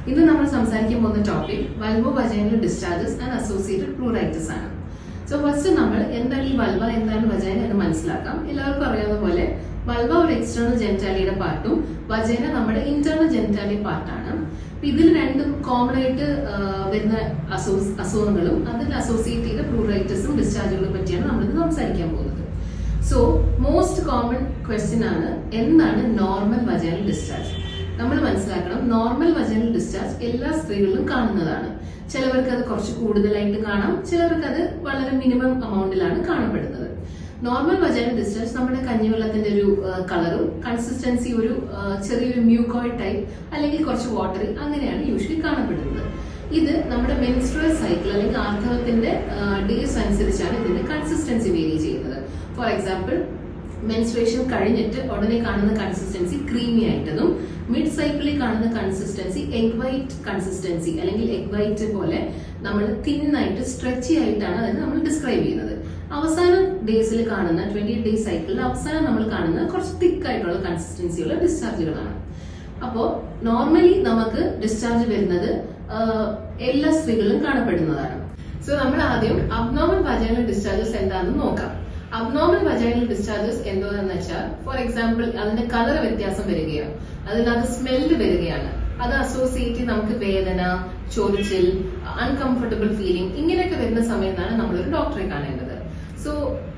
ഇന്ന് നമ്മൾ സംസാരിക്കാൻ പോകുന്ന topic vulvovaginal discharges and associated pruritus ആണ് സോ ഫസ്റ്റ് നമ്മൾ എന്താണ് ഈ വൽവ എന്താണ് വജൈന എന്ന് മനസ്സിലാക്കാം എല്ലാവർക്കും അറിയാവുന്ന പോലെ വൽവ ഒരു എക്സ്റ്റേണൽ ജെനിറ്റാലിയുടെ പാർട്ടും വജൈന നമ്മുടെ ഇന്റേണൽ ജെനിറ്റാലി പാർട്ടാണ് അപ്പൊ ഇതിൽ രണ്ടും കോമൺ ആയിട്ട് ആ, വരുന്ന അസോ- അസുഖങ്ങളും അതിൽ അസോസിയേറ്റ് ചെയ്ത പ്ലൂറൈറ്റിസും ഡിസ്ചാർജുകളെ പറ്റിയാണ് നമ്മളിന്ന് സംസാരിക്കാൻ പോകുന്നത് സോ മോസ്റ്റ് കോമൺ ക്വസ്റ്റ്യൻ ആണ് എന്താണ് നോർമൽ വജൈനൽ ഡിസ്ചാർജ് നമ്മൾ മനസ്സിലാക്കണം നോർമൽ വജൈനൽ ഡിസ്ചാർജ് എല്ലാ സ്ത്രീകളിലും കാണുന്നതാണ് ചിലവർക്ക് അത് കുറച്ച് കൂടുതലായിട്ട് കാണാം ചിലവർക്ക് അത് വളരെ മിനിമം എമൗണ്ടിലാണ് കാണപ്പെടുന്നത് നോർമൽ വജൈനൽ ഡിസ്ചാർജ് നമ്മുടെ കഞ്ഞിവെള്ളത്തിന്റെ ഒരു കളറും കൺസിസ്റ്റൻസി ഒരു ആ, ചെറിയൊരു മ്യൂക്കോയിഡ് ടൈപ്പ് അല്ലെങ്കിൽ കുറച്ച് വാട്ടറി അങ്ങനെയാണ് യൂഷ്വലി കാണപ്പെടുന്നത് ഇത് നമ്മുടെ മെൻസ്ട്രൽ സൈക്കിൾ അല്ലെങ്കിൽ ആർത്തവത്തിന്റെ ഡേയ്സ് അനുസരിച്ചാണ് ഇതിന്റെ കൺസിസ്റ്റൻസി വേരി ചെയ്യുന്നത് ഫോർ എക്സാമ്പിൾ മെൻസ്ട്രേഷൻ കഴിഞ്ഞിട്ട് ഉടനെ കാണുന്ന കൺസിസ്റ്റൻസി ക്രീമി ആയിട്ടതും മിഡ് സൈക്കിളിൽ കാണുന്ന കൺസിസ്റ്റൻസി എഗ് വൈറ്റ് കൺസിസ്റ്റൻസി അല്ലെങ്കിൽ എഗ് വൈറ്റ് പോലെ നമ്മൾ തിന്നായിട്ട് സ്ട്രെച്ചി ആയിട്ടാണ് അതിനെ നമ്മൾ ഡിസ്ക്രൈബ് ചെയ്യുന്നത് അവസാന ഡേയ്സിൽ കാണുന്ന ട്വന്റി ഡേയ്സ് സൈക്കിളിൽ അവസാനം നമ്മൾ കാണുന്ന കുറച്ച് തിക്ക് ആയിട്ടുള്ള കൺസിസ്റ്റൻസിയുള്ള ഡിസ്ചാർജുകളാണ് അപ്പോ നോർമലി നമുക്ക് ഡിസ്ചാർജ് വരുന്നത് ആഹ്, എല്ലാ സ്ത്രീകളിലും കാണപ്പെടുന്നതാണ് സോ നമ്മൾ ആദ്യം അബ്നോർമൽ വജൈനൽ ഡിസ്ചാർജസ് എന്താണെന്ന് നോക്കാം അബ്നോർമൽ വജൈനൽ ഡിസ്ചാർജസ് എന്തോന്ന് വെച്ചാൽ ഫോർ എക്സാമ്പിൾ അതിന്റെ കളർ വ്യത്യാസം വരികയാണ് അതിനകത്ത് സ്മെല്ല് വരികയാണ് അത് അസോസിയേറ്റ് ചെയ്ത് നമുക്ക് വേദന ചൊറിച്ചിൽ അൺകംഫർട്ടബിൾ ഫീലിംഗ് ഇങ്ങനെയൊക്കെ വരുന്ന സമയത്താണ് നമ്മളൊരു ഡോക്ടറെ കാണേണ്ടത് so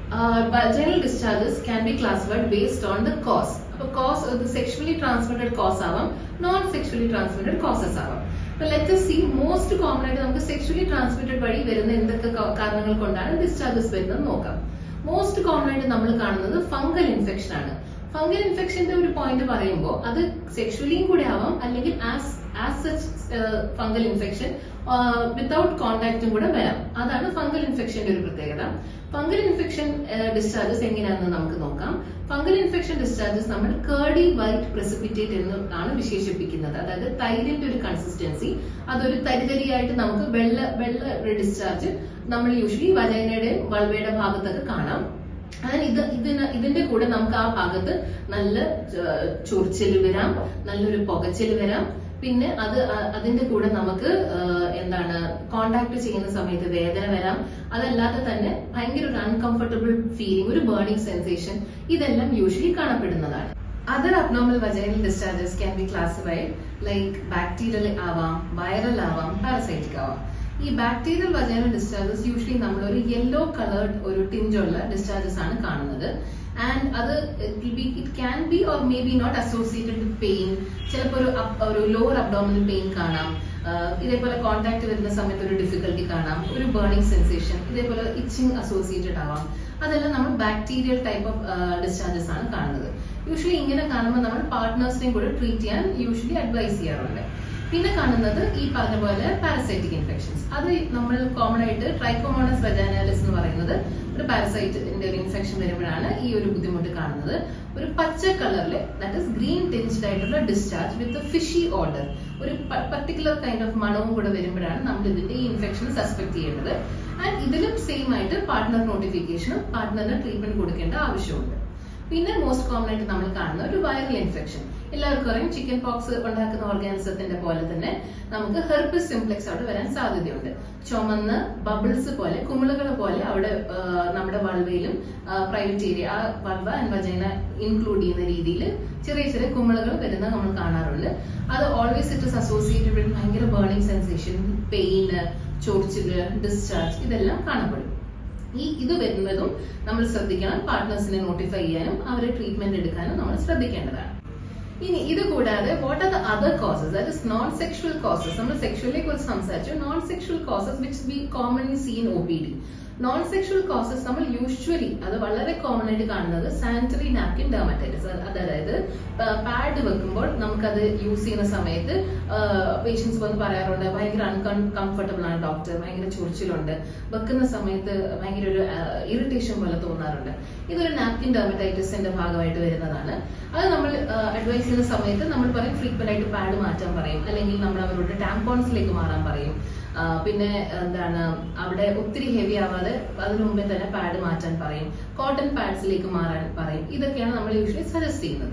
vaginal discharges can be classified based on the cause അപ്പൊ കോസ് ഇത് സെക്ഷുവലി ട്രാൻസ്മിറ്റഡ് കോസ് ആവാം നോൺ സെക്ഷുവലി ട്രാൻസ്മിറ്റഡ് കോസസ് ആവാം അപ്പൊ ലെറ്റ് സി മോസ്റ്റ് കോമൺ ആയിട്ട് നമുക്ക് സെക്ഷുവലി ട്രാൻസ്മിറ്റഡ് വഴി വരുന്ന എന്തൊക്കെ ക- കാരണങ്ങൾ കൊണ്ടാണ് ഡിസ്ചാർജസ് വരുന്നത് നോക്കാം മോസ്റ്റ് കോമൺ ആയിട്ട് നമ്മൾ കാണുന്നത് ഫംഗൽ ഇൻഫെക്ഷൻ ആണ് ഫംഗൽ ഇൻഫെക്ഷന്റെ ഒരു പോയിന്റ് പറയുമ്പോൾ അത് സെക്ഷുവലിയും കൂടെ ആവാം അല്ലെങ്കിൽ as as such fungal infection without കോണ്ടാക്റ്റും കൂടെ വരാം അതാണ് ഫംഗൽ ഇൻഫെക്ഷന്റെ ഒരു പ്രത്യേകത ഫംഗൽ ഇൻഫെക്ഷൻ ഡിസ്ചാർജസ് എങ്ങനെയാണെന്ന് നമുക്ക് നോക്കാം ഫംഗൽ ഇൻഫെക്ഷൻ ഡിസ്ചാർജസ് നമ്മൾ കേർഡി വൈറ്റ് പ്രസിപ്പിറ്റേറ്റ് എന്നാണ് വിശേഷിപ്പിക്കുന്നത് അതായത് തൈരിന്റെ ഒരു കൺസിസ്റ്റൻസി അതൊരു തരിതരിയായിട്ട് നമുക്ക് വെള്ള വെള്ള ഡിസ്ചാർജ് നമ്മൾ യൂഷ്വലി വജൈനയുടെ വൾവയുടെ ഭാഗത്തൊക്കെ കാണാം ആൻഡ് ഇത് ഇതിന് ഇതിന്റെ കൂടെ നമുക്ക് ആ ഭാഗത്ത് നല്ല ചൊറിച്ചിൽ വരാം നല്ലൊരു പുകച്ചിൽ വരാം പിന്നെ അത് അ- അതിന്റെ കൂടെ നമുക്ക് ആ, എന്താണ് കോണ്ടാക്ട് ചെയ്യുന്ന സമയത്ത് വേദന വരാം അതല്ലാതെ തന്നെ ഭയങ്കര ഒരു അൺകംഫർട്ടബിൾ ഫീലിംഗ് ഒരു ബേണിംഗ് സെൻസേഷൻ ഇതെല്ലാം യൂഷ്വലി കാണപ്പെടുന്നതാണ് other abnormal vaginal discharges can be classified like bacterial ആവാം വൈറൽ ആവാം പാരസൈറ്റിക് ആവാം ഈ ബാക്ടീരിയൽ വജൈനൽ ഡിസ്ചാർജസ് യൂഷ്വലി നമ്മൾ ഒരു യെല്ലോ കളേർഡ് ഒരു ടിഞ്ചുള്ള ഡിസ്ചാർജസ് ആണ് കാണുന്നത് ആൻഡ് അത് it can be or may be not associated with pain ചിലപ്പോൾ ഒരു up- ഒരു ലോവർ അബ്ഡോമിനൽ പെയിൻ കാണാം ആഹ് ഇതേപോലെ കോണ്ടാക്ട് വരുന്ന സമയത്ത് ഒരു ഡിഫിക്കൽട്ടി കാണാം ഒരു ബേണിംഗ് സെൻസേഷൻ ഇതേപോലെ ഇച്ചിങ് അസോസിയേറ്റഡ് ആവാം അതെല്ലാം നമ്മൾ ബാക്ടീരിയൽ ടൈപ്പ് ഓഫ് ഡിസ്ചാർജസ് ആണ് കാണുന്നത് യൂഷ്വലി ഇങ്ങനെ കാണുമ്പോൾ നമ്മൾ പാർട്ട്നേഴ്സിനെയും കൂടെ ട്രീറ്റ് ചെയ്യാൻ യൂഷ്വലി അഡ്വൈസ് ചെയ്യാറുണ്ട് പിന്നെ കാണുന്നത് ഈ പറഞ്ഞ പോലെ പാരസൈറ്റിക് ഇൻഫെക്ഷൻസ് അത് നമ്മൾ കോമൺ ആയിട്ട് ട്രൈക്കോമോണസ് വെജാനാലിസ് എന്ന് പറയുന്നത് ഒരു പാരസൈറ്റിന്റെ ഒരു ഇൻഫെക്ഷൻ വരുമ്പോഴാണ് ഈ ഒരു ബുദ്ധിമുട്ട് കാണുന്നത് ഒരു പച്ച കളറിൽ ദാറ്റ് ഇസ് ഗ്രീൻ ടിഞ്ച്ഡ് ആയിട്ടുള്ള ഡിസ്ചാർജ് വിത്ത് ഫിഷി ഓർഡർ ഒരു പർട്ടിക്കുലർ കൈൻഡ് ഓഫ് മണവും കൂടെ വരുമ്പോഴാണ് നമ്മൾ ഇതിന്റെ ഈ ഇൻഫെക്ഷൻ സസ്പെക്ട് ചെയ്യേണ്ടത് ആൻഡ് ഇതിലും സെയിം ആയിട്ട് പാർട്ട്ണർ നോട്ടിഫിക്കേഷനും പാർട്ട്ണറിന് ട്രീറ്റ്മെന്റ് കൊടുക്കേണ്ട ആവശ്യമുണ്ട് പിന്നെ മോസ്റ്റ് കോമൺ ആയിട്ട് നമ്മൾ കാണുന്ന ഒരു വൈറൽ ഇൻഫെക്ഷൻ എല്ലാവർക്കും അറിയാം ചിക്കൻ പോക്സ് ഉണ്ടാക്കുന്ന ഓർഗാനിസത്തിന്റെ പോലെ തന്നെ നമുക്ക് ഹെർപ്പിസ് സിംപ്ലെക്സ് അവിടെ വരാൻ സാധ്യതയുണ്ട് ചുമന്ന് ബബിൾസ് പോലെ കുമിളുകൾ പോലെ അവിടെ ആ, നമ്മുടെ വൾവയിലും പ്രൈവറ്റ് ഏരിയ ആ വൾവ ആൻഡ് വജൈന ഇൻക്ലൂഡ് ചെയ്യുന്ന രീതിയിൽ ചെറിയ ചെറിയ കുമിളുകൾ വരുന്നത് നമ്മൾ കാണാറുണ്ട് അത് always it is associated with ഭയങ്കര ബേണിംഗ് സെൻസേഷൻ പെയിന് ചൊറിച്ചില് ഡിസ്ചാർജ് ഇതെല്ലാം കാണപ്പെടും ഈ ഇത് വരുന്നതും നമ്മൾ ശ്രദ്ധിക്കണം പാർട്ട്നേഴ്സിനെ നോട്ടിഫൈ ചെയ്യാനും അവരെ ട്രീറ്റ്മെന്റ് എടുക്കാനും നമ്മൾ ശ്രദ്ധിക്കേണ്ടതാണ് ഇനി ഇത് കൂടാതെ what are the other causes that is non sexual causes നമ്മൾ സെക്ഷുവലിനെ കുറിച്ച് സംസാരിച്ചു non sexual causes which we commonly see in O P D non sexual causes നമ്മൾ യൂഷ്വലി അത് വളരെ കോമൺ ആയിട്ട് കാണുന്നത് സാനിറ്ററി നാപ്കിൻ ഡെർമറ്റൈറ്റിസ് അതായത് പാഡ് വെക്കുമ്പോൾ നമുക്കത് യൂസ് ചെയ്യുന്ന സമയത്ത് പേഷ്യൻസ് വന്ന് പറയാറുണ്ട് ഭയങ്കര അൺകംഫർട്ടബിൾ ആണ് ഡോക്ടർ ഭയങ്കര ചൊറിച്ചിലുണ്ട് വെക്കുന്ന സമയത്ത് ഭയങ്കര ഒരു ഇറിറ്റേഷൻ പോലെ തോന്നാറുണ്ട് ഇതൊരു നാപ്കിൻ ഡെർമറ്റൈറ്റിസിന്റെ ഭാഗമായിട്ട് വരുന്നതാണ് അത് നമ്മൾ അഡ്വൈസ് ചെയ്യുന്ന സമയത്ത് നമ്മൾ പറയും ഫ്രീക്വന്റ് ആയിട്ട് പാഡ് മാറ്റാൻ പറയും അല്ലെങ്കിൽ നമ്മൾ അവരോട് ടാമ്പോൺസിലേക്ക് മാറാൻ പറയും ആ, പിന്നെ എന്താണ് അവിടെ ഒത്തിരി ഹെവി ആവാതെ അതിനു മുമ്പേ തന്നെ പാഡ് മാറ്റാൻ പറയും കോട്ടൺ പാഡ്സിലേക്ക് മാറാൻ പറയും ഇതൊക്കെയാണ് നമ്മൾ യൂഷ്വലി സജസ്റ്റ് ചെയ്യുന്നത്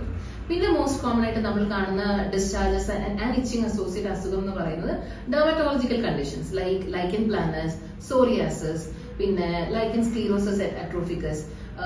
പിന്നെ മോസ്റ്റ് കോമൺ ആയിട്ട് നമ്മൾ കാണുന്ന ഡിസ്ചാർജസ് ആൻഡ് ഇച്ചിങ് അസോസിയേറ്റ് അസുഖം എന്ന് പറയുന്നത് dermatological conditions like lichen planus psoriasis പിന്നെ ലൈക്കൻ സ്ക്ലീറോസിസ് അട്രോഫിക്കസ്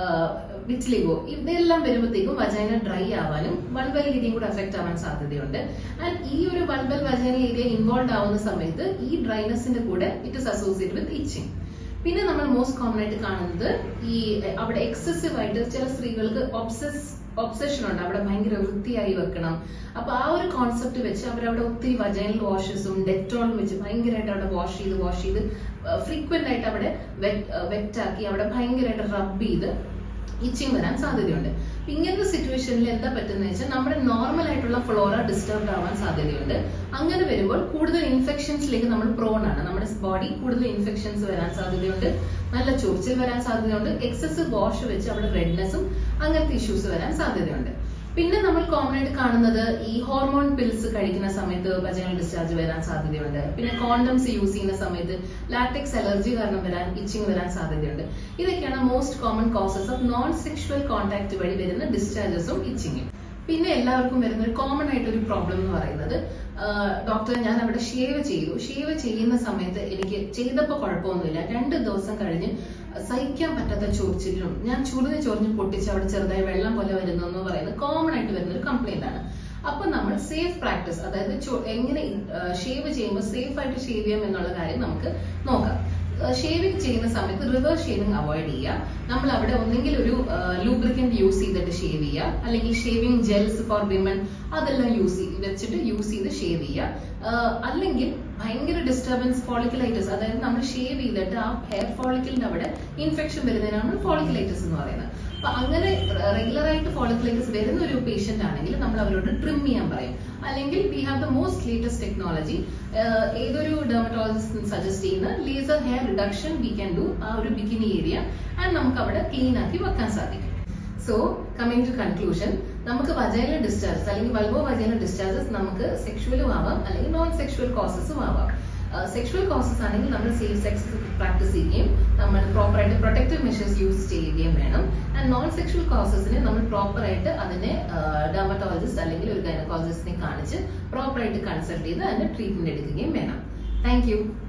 വിറ്റ്ലിഗോ ഇതെല്ലാം വരുമ്പോഴത്തേക്കും വജൈന ഡ്രൈ ആവാനും വൾബൽ ഏരിയയും കൂടെ അഫക്റ്റ് ആവാൻ സാധ്യതയുണ്ട് ആൻഡ് ഈ ഒരു വൾബൽ വജൈനൽ ഏരിയ ഇൻവോൾവ് ആവുന്ന സമയത്ത് ഈ ഡ്രൈനെസിന്റെ കൂടെ it is associate with itching പിന്നെ നമ്മൾ മോസ്റ്റ് കോമൺ ആയിട്ട് കാണുന്നത് ഈ എ, അവിടെ എക്സസീവ് ആയിട്ട് ചില സ്ത്രീകൾക്ക് ഒബ്സസ് ഒബ്സഷൻ ഉണ്ട് അവിടെ ഭയങ്കര വൃത്തിയായി വെക്കണം അപ്പൊ ആ ഒരു കോൺസെപ്റ്റ് വെച്ച് അവരവിടെ ഒത്തിരി വജൈനൽ വാഷസും ഡെറ്റോളും വെച്ച് ഭയങ്കരമായിട്ട് അവിടെ വാഷ് ചെയ്ത് വാഷ് ചെയ്ത് ഫ്രീക്വന്റ് ആയിട്ട് അവിടെ വെറ്റ് ആക്കി അവിടെ ഭയങ്കരമായിട്ട് റബ്ബ് ചെയ്ത് ഇച്ചിങ് വരാൻ സാധ്യതയുണ്ട് അപ്പൊ ഇങ്ങനത്തെ സിറ്റുവേഷനിൽ എന്താ പറ്റുന്നത് വെച്ചാൽ നമ്മുടെ നോർമൽ ആയിട്ടുള്ള ഫ്ലോറ ഡിസ്റ്റർബ് ആവാൻ സാധ്യതയുണ്ട് അങ്ങനെ വരുമ്പോൾ കൂടുതൽ ഇൻഫെക്ഷൻസിലേക്ക് നമ്മൾ പ്രോൺ ആണ് നമ്മുടെ ബോഡി കൂടുതൽ ഇൻഫെക്ഷൻസ് വരാൻ സാധ്യതയുണ്ട് നല്ല ചൊറിച്ചിൽ വരാൻ സാധ്യതയുണ്ട് എക്സസീവ് വാഷ് വെച്ച് അവിടെ റെഡ്നെസ്സും അങ്ങനത്തെ ഇഷ്യൂസ് വരാൻ സാധ്യതയുണ്ട് പിന്നെ നമ്മൾ കോമൺ ആയിട്ട് കാണുന്നത് ഈ ഹോർമോൺ പിൽസ് കഴിക്കുന്ന സമയത്ത് വജനൽ ഡിസ്ചാർജ് വരാൻ സാധ്യതയുണ്ട് പിന്നെ കോണ്ടംസ് യൂസ് ചെയ്യുന്ന സമയത്ത് ലാറ്റക്സ് അലർജി കാരണം വരാൻ ഇച്ചിങ് വരാൻ സാധ്യതയുണ്ട് ഇതൊക്കെയാണ് most common causes of non sexual contact വഴി വരുന്ന ഡിസ്ചാർജസും ഇച്ചിങ്ങും പിന്നെ എല്ലാവർക്കും വരുന്ന ഒരു കോമൺ ആയിട്ട് ഒരു പ്രോബ്ലം എന്ന് പറയുന്നത് ഡോക്ടർ ഞാൻ അവിടെ ഷേവ് ചെയ്തു ഷേവ് ചെയ്യുന്ന സമയത്ത് എനിക്ക് ചെയ്തപ്പോൾ കുഴപ്പമൊന്നുമില്ല രണ്ട് ദിവസം കഴിഞ്ഞ് സഹിക്കാൻ പറ്റാത്ത ചൊറിച്ചിലും ഞാൻ ചുളിഞ്ഞ് ചൊറിഞ്ഞ് പൊട്ടിച്ച് അവിടെ ചെറുതായി വെള്ളം പോലെ വരുന്നു എന്ന് പറയുന്നത് കോമൺ ആയിട്ട് വരുന്ന ഒരു കംപ്ലൈന്റ് ആണ് അപ്പൊ നമ്മൾ സേഫ് പ്രാക്ടീസ് അതായത് ചൊ- എങ്ങനെ ഷേവ് ചെയ്യുമ്പോൾ സേഫ് ആയിട്ട് ഷേവ് ചെയ്യാം എന്നുള്ള കാര്യം നമുക്ക് നോക്കാം ഷേവിംഗ് ചെയ്യുന്ന സമയത്ത് റിവേഴ്സ് ഷേവിംഗ് അവോയ്ഡ് ചെയ്യുക നമ്മൾ അവിടെ ഒന്നെങ്കിൽ ഒരു ലൂബ്രിക്കന്റ് യൂസ് ചെയ്തിട്ട് ഷേവ് ചെയ്യുക അല്ലെങ്കിൽ ഷേവിംഗ് ജെൽസ് ഫോർ വിമൻ അതെല്ലാം യൂസ് ചെയ്ത് വെച്ചിട്ട് യൂസ് ചെയ്ത് ഷേവ് ചെയ്യുക ആഹ് അല്ലെങ്കിൽ ഭയങ്കര ഡിസ്റ്റർബൻസ് ഫോളിക്കുലൈറ്റിസ് അതായത് നമ്മൾ ഷേവ് ചെയ്തിട്ട് ആ ഹെയർ ഫോളിക്കലിന്റെ അവിടെ ഇൻഫെക്ഷൻ വരുന്നതിനാണ് ഫോളിക്കുലൈറ്റിസ് എന്ന് പറയുന്നത് അപ്പൊ അങ്ങനെ റെഗുലർ ആയിട്ട് ഫോളിക്കുലൈറ്റിസ് വരുന്ന ഒരു പേഷ്യന്റ് ആണെങ്കിൽ നമ്മൾ അവരോട് ട്രിം ചെയ്യാൻ പറയും അല്ലെങ്കിൽ we have the most latest technology ഏതൊരു ഡെർമറ്റോളജിസ്റ്റ് സജസ്റ്റ് ചെയ്യുന്ന laser hair reduction we can do ആ ഒരു ബിക്കിനി ഏരിയ ആൻഡ് നമുക്ക് അവിടെ ക്ലീൻ ആക്കി വെക്കാൻ സാധിക്കും സോ കമ്മിങ് ടു കൺക്ലൂഷൻ നമുക്ക് വജൈനൽ ഡിസ്ചാർജസ് അല്ലെങ്കിൽ വൾവോ വജൈനൽ ഡിസ്ചാർജസ് നമുക്ക് സെക്ഷുവലും ആവാം അല്ലെങ്കിൽ നോൺ സെക്ഷുവൽ കോസസും ആവാം സെക്ഷുവൽ കോസസ് ആണെങ്കിൽ നമ്മൾ സേഫ് സെക്സ് പ്രാക്ടീസ് ചെയ്യുകയും നമ്മൾ പ്രോപ്പർ ആയിട്ട് പ്രൊട്ടക്റ്റീവ് മെഷേഴ്സ് യൂസ് ചെയ്യുകയും വേണം ആൻഡ് നോൺ സെക്ഷുവൽ കോസസിനെ നമ്മൾ പ്രോപ്പർ ആയിട്ട് അതിനെ ഡെർമറ്റോളജിസ്റ്റ് അല്ലെങ്കിൽ ഒരു ഗൈനക്കോളജിസ്റ്റിനെ കാണിച്ച് പ്രോപ്പർ ആയിട്ട് കൺസൾട്ട് ചെയ്ത് അതിന്റെ ട്രീറ്റ്മെന്റ് എടുക്കുകയും വേണം താങ്ക് യു